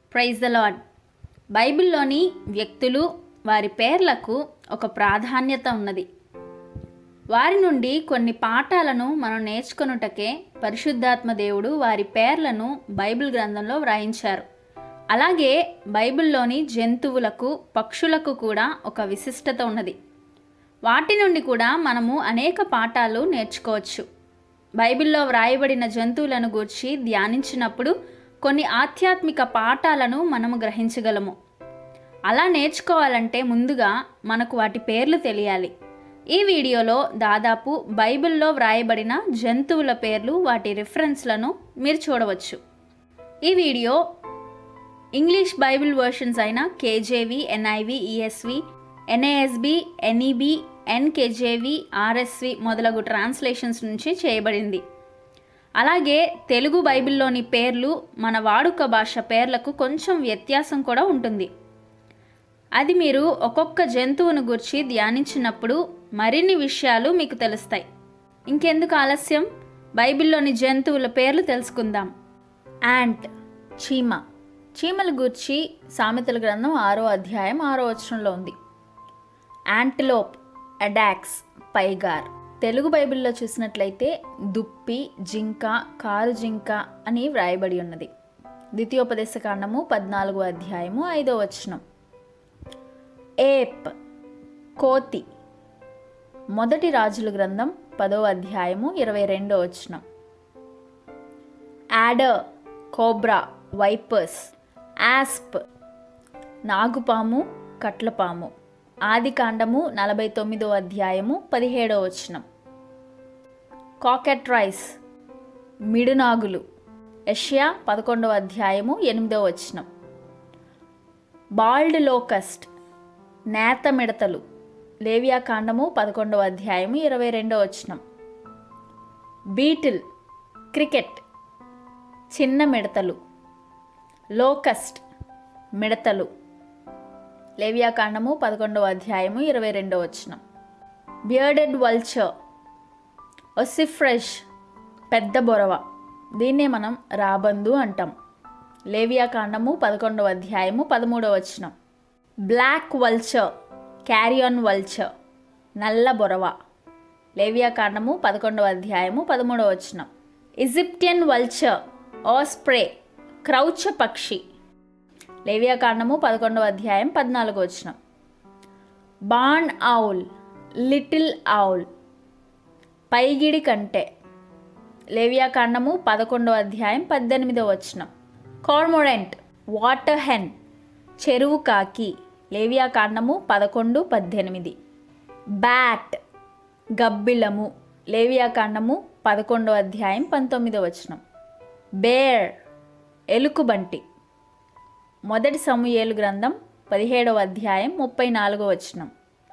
praise the lord బైబిల్లోని వ్యక్తులు వారి పేర్లకు ఒక ప్రాధాన్యత ఉన్నది వారి నుండి కొన్ని పాఠాలను మనం నేర్చుకొనుటకే పరిశుద్ధాత్మ దేవుడు వారి పేర్లను బైబిల్ గ్రంథంలో వ్రాయించారు అలాగే బైబిల్లోని జంతువులకు పక్షులకు కూడా ఒక విశిష్టత ఉన్నది వాటి నుండి కూడా మనము అనేక పాఠాలు నేర్చుకోవచ్చు బైబిల్లో వ్రాయబడిన జంతువులను గూర్చి ధ్యానించినప్పుడు కొన్ని ఆధ్యాత్మిక పాఠాలను మనము గ్రహించగలము అలా నేర్చుకోవాలంటే ముందుగా మనకు వాటి పేర్లు తెలియాలి ఈ వీడియోలో దాదాపు బైబిల్లో వ్రాయబడిన జంతువుల పేర్లు వాటి రిఫరెన్స్లను మీరు చూడవచ్చు ఈ వీడియో ఇంగ్లీష్ బైబిల్ వర్షన్స్ అయిన KJV NIV ESV NASB NEB NKJV RSV మొదలగు ట్రాన్స్లేషన్స్ నుంచి చేయబడింది అలాగే తెలుగు బైబిల్లోని పేర్లు మన వాడుక భాష పేర్లకు కొంచెం వ్యత్యాసం కూడా ఉంటుంది అది మీరు ఒక్కొక్క జంతువును గురించి ధ్యానించినప్పుడు మరిన్ని విషయాలు మీకు తెలుస్తాయి ఇంకెందుకు ఆలస్యం బైబిల్లోని జంతువుల పేర్లు తెలుసుకుందాం యాంట్ చీమ చీమల గూర్చి సామెతల గ్రంథం ఆరో అధ్యాయం ఆరో వచనంలో ఉంది యాంటిలోప్ అడాక్స్ పైగార్ తెలుగు బైబిల్లో చూసినట్లయితే దుప్పి జింక కారు జింక అని వ్రాయబడి ఉన్నది ద్వితీయోపదేశ కాండము పద్నాలుగో అధ్యాయము ఐదో వచనం ఏప్ కోతి మొదటి రాజుల గ్రంథం పదో అధ్యాయము ఇరవై రెండో వచనం యాడర్ కోబ్రా వైపర్స్ యాస్ప్ నాగుపాము కట్లపాము ఆది కాండము నలభై తొమ్మిదో అధ్యాయము పదిహేడో వచనం కాకెట్రైస్ మిడునాగులు యష్యా పదకొండవ అధ్యాయము ఎనిమిదో వచనం బాల్డ్ లోకస్ట్ నేత మిడతలు లేవియా కాండము పదకొండవ అధ్యాయము ఇరవై రెండో వచనం బీటిల్ క్రికెట్ చిన్న మిడతలు లోకస్ట్ మిడతలు లేవియా కాండము పదకొండవ అధ్యాయము ఇరవై రెండవ వచనం బియర్డెడ్ వల్చర్ ఒసిఫ్రెష్ పెద్ద బొరవ దీన్నే మనం రాబందు అంటాం లేవియా కాండము పదకొండవ అధ్యాయము పదమూడవ వచనం బ్లాక్ వల్చర్ క్యారియాన్ వల్చర్ నల్ల బొరవ లేవియా కాండము పదకొండవ అధ్యాయము పదమూడవ వచనం ఈజిప్టియన్ వల్చర్ ఆస్ప్రే క్రౌచ పక్షి లేవియా కాండము పదకొండవ అధ్యాయం పద్నాలుగో వచనం బాన్ ఆవుల్ లిటిల్ ఆవుల్ పైగిడి కంటే లేవియా కాండము పదకొండవ అధ్యాయం పద్దెనిమిదవ వచనం కార్మొడెంట్ వాటర్ హెన్ చెరువు కాకి లేవియా కాండము పదకొండు పద్దెనిమిది బ్యాట్ గబ్బిలము లేవియా కాండము పదకొండవ అధ్యాయం పంతొమ్మిదవ వచనం బేర్ ఎలుకుబంటి మొదటి సమూయేలు గ్రంథం పదిహేడవ అధ్యాయం ముప్పై నాలుగో వచనం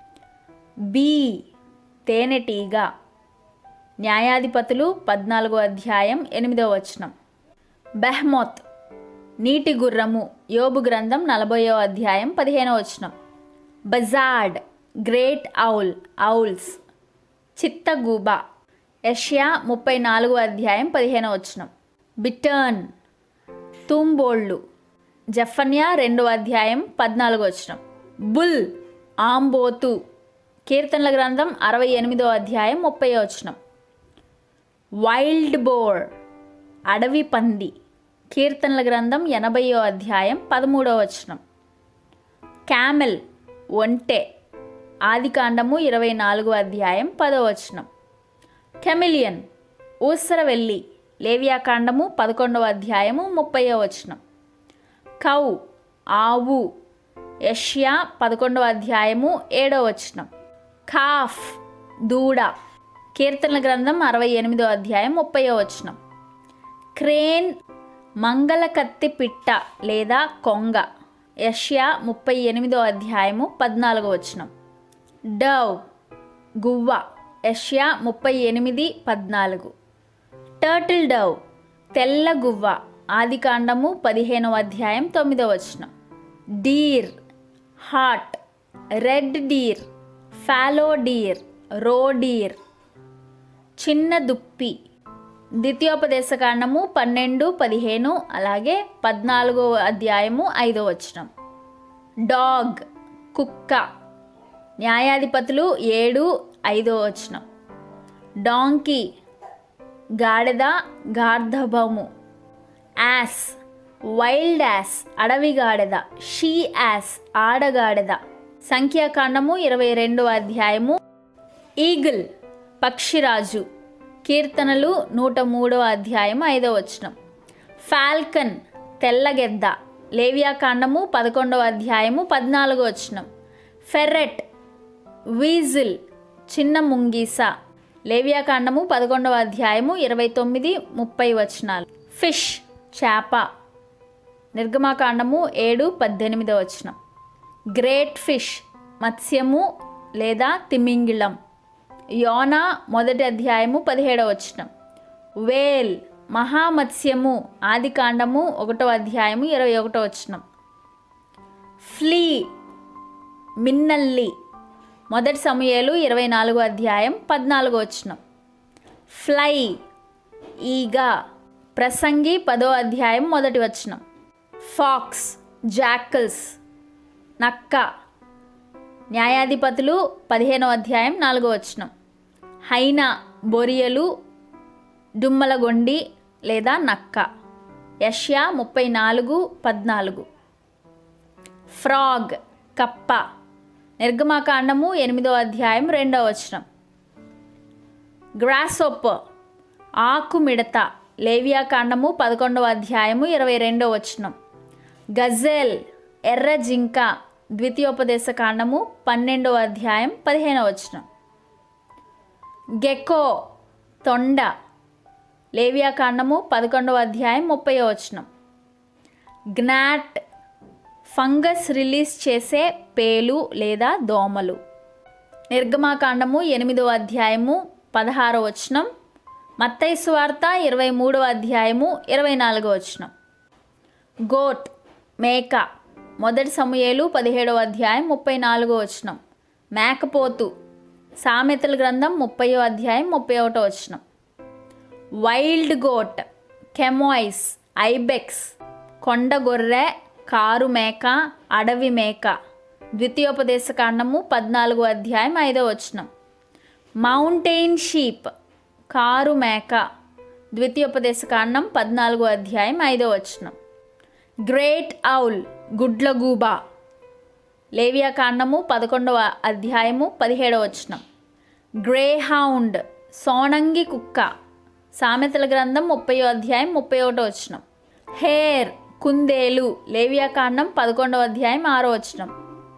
బీ తేనెటీగ న్యాయాధిపతులు పద్నాలుగో అధ్యాయం ఎనిమిదవ వచనం బెహ్మోత్ నీటి గుర్రము యోబు గ్రంథం నలభయో అధ్యాయం పదిహేనవ వచనం బజాడ్ గ్రేట్ ఔల్ ఔల్స్ చిత్తగూబ యష్యా ముప్పై నాలుగో అధ్యాయం పదిహేనవ వచనం బిటర్న్ తూంబోళ్ళు జఫన్యా రెండవ అధ్యాయం పద్నాలుగో వచనం బుల్ ఆంబోతు కీర్తనల గ్రంథం అరవై ఎనిమిదో అధ్యాయం ముప్పై వచనం వైల్డ్ బోర్ అడవి పంది కీర్తనల గ్రంథం ఎనభయో అధ్యాయం పదమూడో వచనం క్యామెల్ ఒంటె ఆదికాండము ఇరవై నాలుగో అధ్యాయం పదో వచనం కెమిలియన్ ఊసరవెల్లి లేవియాకాండము పదకొండవ అధ్యాయము ముప్పయో వచనం కౌ ఆవు యష్యా పదకొండవ అధ్యాయము ఏడో వచనం ఖాఫ్ దూడ కీర్తనల గ్రంథం అరవై ఎనిమిదో అధ్యాయం ముప్పయో వచనం క్రేన్ మంగళకత్తి పిట్ట లేదా కొంగ యష్యా ముప్పై ఎనిమిదో అధ్యాయము పద్నాలుగో వచనం డవ్ గువ్వ యష్యా ముప్పై ఎనిమిది పద్నాలుగు టర్టిల్ డవ్ తెల్ల గువ్వ ఆదికాండము పదిహేనవ అధ్యాయం తొమ్మిదవ వచనం deer hart red deer fallow deer roe deer చిన్న దుప్పి ద్వితీయోపదేశకాండము పన్నెండు పదిహేను అలాగే పద్నాలుగో అధ్యాయము ఐదో వచనం డాగ్ కుక్క న్యాయాధిపతులు ఏడు ఐదో వచనం డాంకీ గాడిద గార్ధభము యాస్ వైల్డ్ యాస్ అడవి గాడిద షీ యాస్ ఆడగాడిద సంఖ్యాకాండము ఇరవై రెండవ అధ్యాయము ఈగిల్ పక్షిరాజు కీర్తనలు నూట మూడవ అధ్యాయం ఐదవ వచనం ఫాల్కన్ తెల్లగెద్ద లేవియాకాండము పదకొండవ అధ్యాయము పద్నాలుగో వచనం ఫెర్రెట్ వీజిల్ చిన్న ముంగీస లేవియాకాండము పదకొండవ అధ్యాయము ఇరవై తొమ్మిది ముప్పై వచనాలు ఫిష్ చేప నిర్గమాకాండము ఏడు పద్దెనిమిదవ వచనం గ్రేట్ ఫిష్ మత్స్యము లేదా తిమింగిలం యోనా మొదటి అధ్యాయము పదిహేడవ వచనం వేల్ మహామత్స్యము ఆది కాండము ఒకటో అధ్యాయము ఇరవై ఒకటో వచనం ఫ్లీ మిన్నల్లి మొదటి సమయాలు ఇరవై నాలుగో అధ్యాయం పద్నాలుగో వచనం ఫ్లై ఈగా ప్రసంగి పదో అధ్యాయం మొదటి వచనం ఫాక్స్ జాకల్స్ నక్క న్యాయాధిపతులు పదిహేనో అధ్యాయం నాలుగో వచనం హైనా బొరియలు డుమ్మలగొండి లేదా నక్క యష్యా ముప్పై నాలుగు పద్నాలుగు ఫ్రాగ్ కప్ప నిర్గమాకాండము ఎనిమిదో అధ్యాయం రెండవ వచనం గ్రాసోప్ ఆకు మిడత లేవియాకాండము పదకొండవ అధ్యాయము ఇరవై రెండవ వచనం గజెల్ ఎర్ర జింక ద్వితీయోపదేశ కాండము పన్నెండవ అధ్యాయం పదిహేనవ వచనం గెకో తొండ లేవియాకాండము పదకొండవ అధ్యాయం ముప్పై వచనం జ్ఞాట్ ఫంగస్ రిలీజ్ చేసే పేలు లేదా దోమలు నిర్గమాకాండము ఎనిమిదవ అధ్యాయము పదహారవ వచనం మత్తయి సువార్త ఇరవై మూడవ అధ్యాయము ఇరవై నాలుగవ వచనం గోట్ మేక మొదటి సమూయేలు పదిహేడవ అధ్యాయం ముప్పై నాలుగో వచనం మేకపోతు సామెతల గ్రంథం ముప్పయో అధ్యాయం ముప్పై ఒకటో వచనం వైల్డ్ గోట్ కెమాయిస్ ఐబెక్స్ కొండ గొర్రె కారు మేక అడవి మేక ద్వితీయోపదేశ కాండము పద్నాలుగో అధ్యాయం ఐదో వచనం మౌంటైన్ షీప్ కారు మేక ద్వితీయోపదేశ కాండం పద్నాలుగో అధ్యాయం ఐదో వచనం గ్రేట్ ఔల్ గుడ్లగూబ లేవియా కాండము పదకొండవ అధ్యాయము పదిహేడవ వచనం గ్రే హౌండ్ సోనంగి కుక్క సామెతల గ్రంథం ముప్పయో అధ్యాయం ముప్పై ఒకటో వచనం హేర్ కుందేలు లేవియా కాండం పదకొండవ అధ్యాయం ఆరో వచనం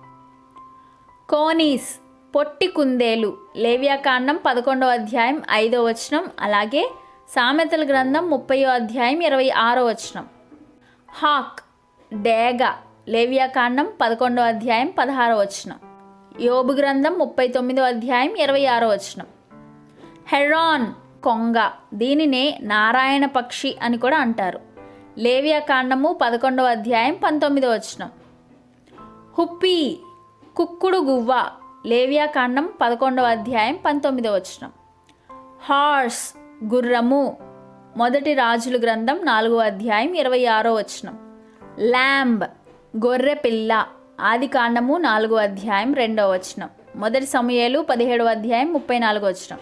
కోనీస్ పొట్టి కుందేలు లేవియా కాండం పదకొండవ అధ్యాయం ఐదో వచనం అలాగే సామెతల గ్రంథం ముప్పయో అధ్యాయం ఇరవై ఆరో వచనం హాక్ డేగ లేవియా కాండం పదకొండో అధ్యాయం పదహారో వచనం యోబు గ్రంథం ముప్పై తొమ్మిదో అధ్యాయం ఇరవై ఆరో వచనం హెరాన్ కొంగ దీనినే నారాయణ పక్షి అని కూడా అంటారు లేవియా కాండము పదకొండవ అధ్యాయం పంతొమ్మిదో వచనం హుప్పి కుక్కుడు గువ్వ లేవియా కాండం పదకొండవ అధ్యాయం పంతొమ్మిదో వచనం హార్స్ గుర్రము మొదటి రాజుల గ్రంథం నాలుగో అధ్యాయం ఇరవై ఆరో వచనం ల్యాంబ్ గొర్రె పిల్ల ఆది కాండము నాలుగో అధ్యాయం రెండవ వచనం మొదటి సమయాలు పదిహేడవ అధ్యాయం ముప్పై నాలుగో వచనం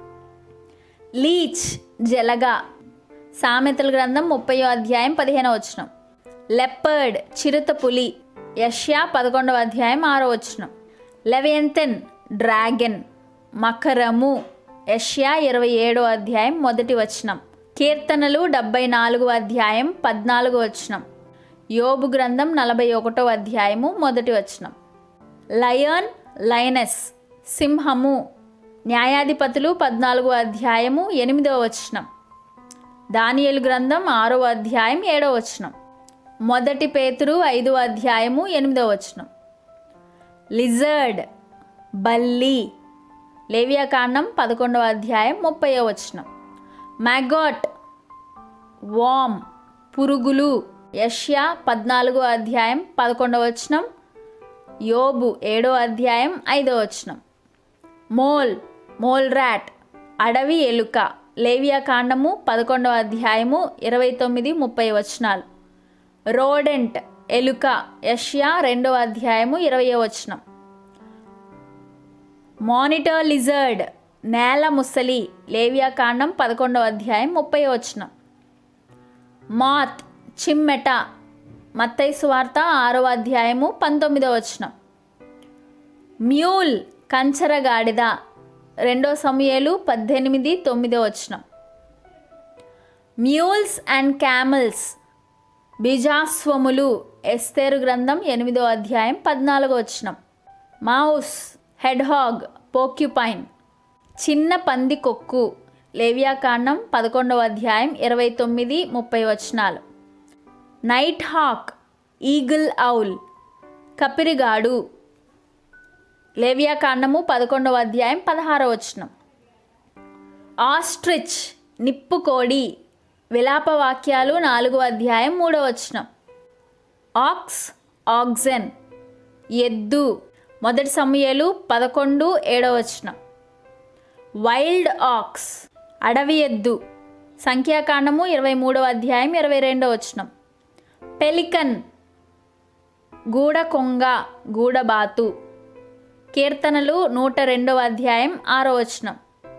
లీచ్ జలగా సామెతల గ్రంథం ముప్పయో అధ్యాయం పదిహేనవ వచనం లెపర్డ్ చిరుత పులి యష్యా పదకొండవ అధ్యాయం ఆరో వచనం లెవెంతెన్ డ్రాగన్ మకరము యష్యా ఇరవై ఏడో అధ్యాయం మొదటి వచనం కీర్తనలు డెబ్బై నాలుగో అధ్యాయం పద్నాలుగో వచనం యోబు గ్రంథం నలభై ఒకటో అధ్యాయము మొదటి వచనం లయన్ లయనెస్ సింహము న్యాయాధిపతులు పద్నాలుగో అధ్యాయము ఎనిమిదవ వచనం దానియేలు గ్రంథం ఆరో అధ్యాయం ఏడవ వచనం మొదటి పేతురు ఐదో అధ్యాయము ఎనిమిదవ వచనం లిజర్డ్ బల్లి లేవియాకాండం పదకొండవ అధ్యాయం ముప్పైవ వచనం మ్యాగాట్ వామ్ పురుగులు యష్యా పద్నాలుగో అధ్యాయం పదకొండవ వచనం యోబు ఏడో అధ్యాయం ఐదో వచనం మోల్ మోల్ ర్యాట్ అడవి ఎలుక లేవియా కాండము పదకొండవ అధ్యాయము ఇరవై తొమ్మిది ముప్పై వచనాలు రోడెంట్ ఎలుక యష్యా రెండవ అధ్యాయము ఇరవై వచనం మానిటర్ లిజర్డ్ నేల ముసలి లేవియా కాండం పదకొండవ అధ్యాయం ముప్పై వచనం మాత్ చిమ్మెట మత్తైసు వార్త ఆరవ అధ్యాయము పంతొమ్మిదవ వచనం మ్యూల్ కంచరగాడిద రెండో సమయాలు పద్దెనిమిది తొమ్మిదో వచనం మ్యూల్స్ అండ్ క్యామల్స్ బీజాస్వములు ఎస్తేరు గ్రంథం ఎనిమిదో అధ్యాయం పద్నాలుగో వచనం మౌస్ హెడ్హాగ్ పోక్యుపైన్ చిన్న పంది కొక్కు లేవ్యాకాండం పదకొండవ అధ్యాయం ఇరవై తొమ్మిది ముప్పై వచనాలు నైట్ హాక్ ఈగిల్ ఔల్ కపిరిగాడు లేవ్యాకాండము పదకొండవ అధ్యాయం పదహారవ వచనం ఆస్ట్రిచ్ నిప్పుకోడి విలాప వాక్యాలు నాలుగవ అధ్యాయం మూడవ వచనం ఆక్స్ ఆక్సెన్ ఎద్దు మొదటి సమయాలు పదకొండు ఏడవ వచనం వైల్డ్ ఆక్స్ అడవి ఎద్దు సంఖ్యాకాండము ఇరవై మూడవ అధ్యాయం ఇరవై రెండవ వచనం పెలికన్ గూడ కొంగ గూడబాతు కీర్తనలు నూట రెండవ అధ్యాయం ఆరో వచనం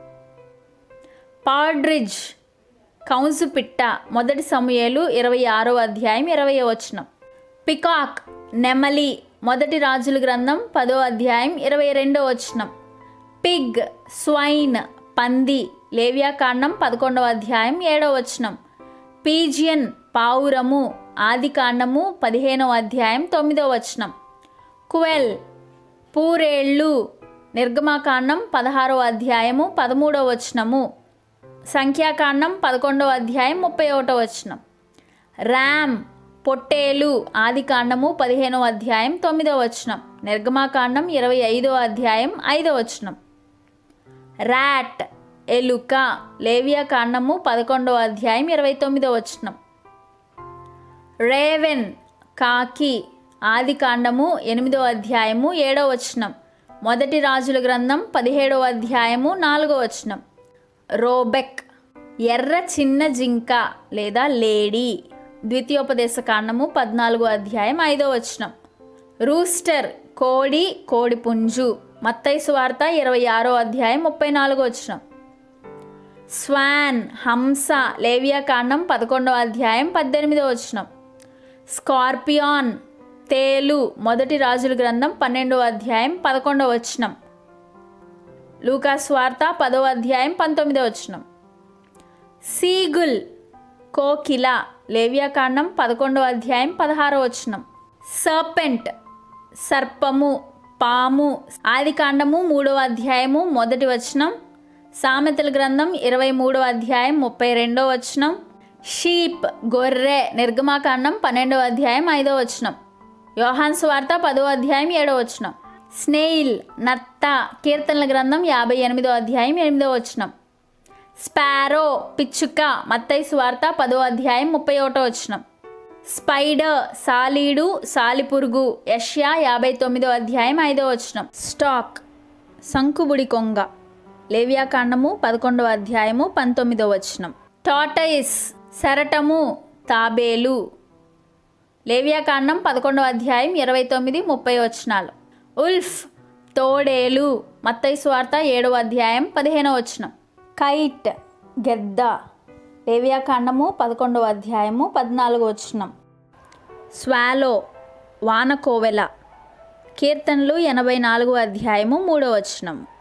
పాడ్రిడ్జ్ కౌన్సు పిట్ట మొదటి సమయాలు ఇరవై ఆరో అధ్యాయం ఇరవై వచనం పికాక్ నెమలి మొదటి రాజుల గ్రంథం పదో అధ్యాయం ఇరవై రెండో వచనం పిగ్ స్వైన్ పంది లేవ్యాకాండం పదకొండవ అధ్యాయం ఏడవ వచనం పీజియన్ పావురము ఆది కాండము పదిహేనవ అధ్యాయం తొమ్మిదవ వచనం కువెల్ పూరేళ్ళు నిర్గమాకాండం పదహారవ అధ్యాయము పదమూడవ వచనము సంఖ్యాకాండం పదకొండవ అధ్యాయం ముప్పై ఒకటో వచనం ర్యామ్ పొట్టేలు ఆది కాండము పదిహేనవ అధ్యాయం తొమ్మిదవ వచనం నిర్గమాకాండం ఇరవై ఐదవ అధ్యాయం ఐదవ వచనం ర్యాట్ ఎలుక లేవియా కాండము పదకొండవ అధ్యాయం ఇరవై తొమ్మిదవ వచనం రేవెన్ కాకి ఆది కాండము ఎనిమిదవ అధ్యాయము ఏడవ వచనం మొదటి రాజుల గ్రంథం పదిహేడవ అధ్యాయము నాలుగవ వచనం రోబెక్ ఎర్ర చిన్న జింక లేదా లేడీ ద్వితీయోపదేశ కాండము పద్నాలుగో అధ్యాయం ఐదో వచనం రూస్టర్ కోడి కోడి పుంజు మత్తైసు వార్త ఇరవై ఆరో అధ్యాయం ముప్పై నాలుగో వచనం స్వాన్ హంస లేవియా కాండం పదకొండవ అధ్యాయం పద్దెనిమిదో వచనం స్కార్పియాన్ తేలు మొదటి రాజుల గ్రంథం పన్నెండవ అధ్యాయం పదకొండవ వచనం లూకాస్ వార్త పదవ అధ్యాయం పంతొమ్మిదవ వచనం సీగుల్ కోకిల లేవ్యాకాండం పదకొండవ అధ్యాయం పదహారవ వచనం సర్పెంట్ సర్పము పాము ఆది కాండము మూడవ అధ్యాయము మొదటి వచనం సామెతల గ్రంథం ఇరవై మూడవ అధ్యాయం ముప్పై రెండవ వచనం షీప్ గొర్రె నిర్గమాకాండం పన్నెండవ అధ్యాయం ఐదవ వచనం యోహాన్ స్వార్త పదవ అధ్యాయం ఏడవ వచనం స్నేయిల్ నత్త కీర్తనల గ్రంథం యాభై ఎనిమిదో అధ్యాయం ఎనిమిదవ వచనం స్పారో పిచ్చుక మత్తయి సువార్త పదో అధ్యాయం ముప్పై ఒకటో వచనం స్పైడర్ సాలీడు సాలిపురుగు యష్యా యాభై తొమ్మిదో అధ్యాయం ఐదో వచనం స్టాక్ శంకుబుడి కొంగ లేవ్యాకాండము పదకొండవ అధ్యాయము పంతొమ్మిదో వచనం టాటైస్ శరటము తాబేలు లేవ్యాకాండం పదకొండవ అధ్యాయం ఇరవై తొమ్మిది ముప్పై వచనాలు ఉల్ఫ్ తోడేలు మత్తయి స్వార్త ఏడవ అధ్యాయం పదిహేనవ వచనం కైట్ గెద్ద లేవ్యాకాండము పదకొండవ అధ్యాయము పద్నాలుగు వచనం స్వాలో వానకోవెల కీర్తనలు ఎనభై నాలుగవ అధ్యాయము మూడవ వచనం